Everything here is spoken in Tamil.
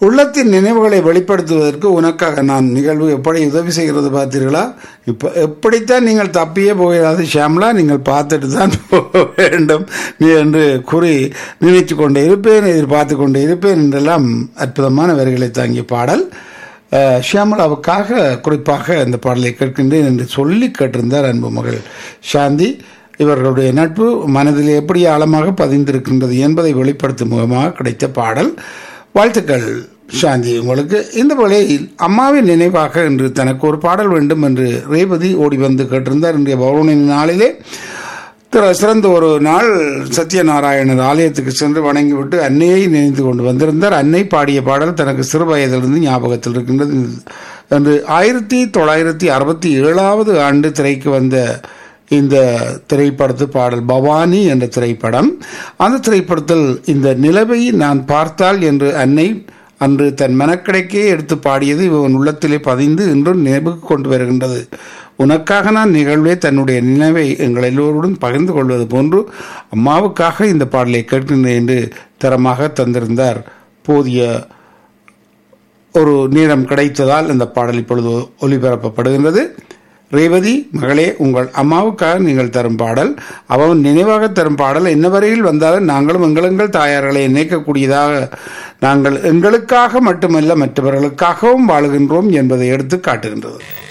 உள்ளத்தின் நினைவுகளை வெளிப்படுத்துவதற்கு உனக்காக நான் நிகழ்வு எப்படி உதவி செய்கிறது பார்த்தீர்களா இப்போ எப்படித்தான் நீங்கள் தப்பியே போகிறாது ஷியாம்லா நீங்கள் பார்த்துட்டு தான் போக வேண்டும் நீ என்று கூறி நினைத்து கொண்டே இருப்பேன் எதிர்பார்த்து கொண்டே இருப்பேன் என்றெல்லாம் அற்புதமான வரிகளை தாங்கிய பாடல் அஹ், ஷியாமலாவுக்காக குறிப்பாக இந்த பாடலை கேட்கின்றேன் என்று சொல்லி கேட்டிருந்தார் அன்பு மகள் சாந்தி இவர்களுடைய நட்பு மனதில் எப்படி ஆழமாக பதிந்திருக்கின்றது என்பதை வெளிப்படுத்தும் முகமாக கிடைத்த பாடல் வாழ்த்துக்கள் சாந்தி உங்களுக்கு இந்த வேளையில் அம்மாவின் நினைவாக என்று தனக்கு ஒரு பாடல் வேண்டும் என்று ரேவதி ஓடி வந்து கேட்டிருந்தார் இன்றைய பௌர்ணமி நாளிலே திரு சிறந்த ஒரு நாள் சத்யநாராயணர் ஆலயத்துக்கு சென்று வணங்கிவிட்டு அன்னையை நினைத்து கொண்டு வந்திருந்தார் அன்னை பாடிய பாடல் தனக்கு சிறு வயதிலிருந்து ஞாபகத்தில் இருக்கின்றது என்று ஆயிரத்தி தொள்ளாயிரத்தி அறுபத்தி ஏழாவது ஆண்டு திரைக்கு வந்த இந்த திரைப்படத்து பாடல் பவானி என்ற திரைப்படம் அந்த திரைப்படத்தில் இந்த நிலவை நான் பார்த்தால் என்று அன்னை அன்று தன் மனக்கிடைக்கே எடுத்து பாடியது இவன் உள்ளத்திலே பதிந்து இன்றும் நினைவுக்கு கொண்டு வருகின்றது உனக்காக நான் நிகழ்வே தன்னுடைய நினைவை எங்கள் எல்லோருடன் பகிர்ந்து கொள்வது போன்று அம்மாவுக்காக இந்த பாடலை கேட்கின்றேன் என்று தரமாக தந்திருந்தார் போதிய ஒரு நேரம் கிடைத்ததால் இந்த பாடல் இப்பொழுது ஒளிபரப்பப்படுகின்றது ரேவதி மகளே உங்கள் அம்மாவுக்காக நீங்கள் தரும் பாடல் அவன் நினைவாக தரும் பாடல் என்ன வரையில் வந்தாலும் நாங்களும் எங்களெங்கள் தாயார்களை நினைக்கக்கூடியதாக நாங்கள் எங்களுக்காக மட்டுமல்ல மற்றவர்களுக்காகவும் வாழுகின்றோம் என்பதை எடுத்து காட்டுகின்றது